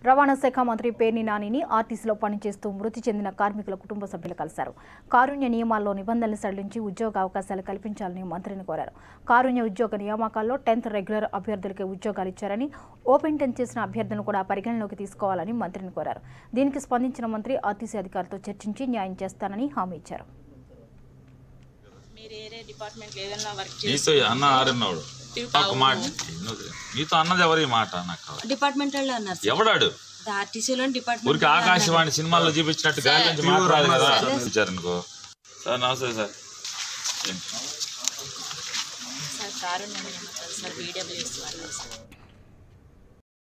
రవాణా శాఖ మంత్రి పేర్ని నానిని ఆర్టీసీలో పనిచేస్తూ మృతి చెందిన కార్మికుల కుటుంబ సభ్యులు కలిశారు కారుణ్య నియమాల్లో నిబంధనలు సడలించి ఉద్యోగ అవకాశాలు కల్పించాలని మంత్రిని కోరారు కారుణ్య ఉద్యోగ నియామకాల్లో టెన్త్ రెగ్యులర్ అభ్యర్థులకే ఉద్యోగాలు ఇచ్చారని ఓపెన్ టెన్త్ చేసిన అభ్యర్థులను కూడా పరిగణలోకి తీసుకోవాలని మంత్రిని కోరారు దీనికి స్పందించిన మంత్రి ఆర్టీసీ అధికారులతో చర్చించి న్యాయం చేస్తానని హామీ ఇచ్చారు మీరు ఏరే డిపార్ట్మెంట్ ఏదైనా వర్క్ నీతో అన్న ఆరన్నాడు ఒక మాట నువ్వు- నీతో అన్నది ఎవరు ఈ మాట నాకు డిపార్ట్మెంట్ వాళ్ళు అన్నారు సార్ ఎవడాడు ఆర్టీసీలో డిపార్ట్మెంట్ ఊరికి ఆకాశవాణి సినిమాల్లో చూపించినట్టు గాలి నుంచి మాట్లాడాలి కదా ఇచ్చారనుకో సార్ నమస్తే సార్ ఏంటి? సార్ కారుణ్యం నియమితారు సార్ బీడబ్ల్యూఎస్ వాళ్ళు సార్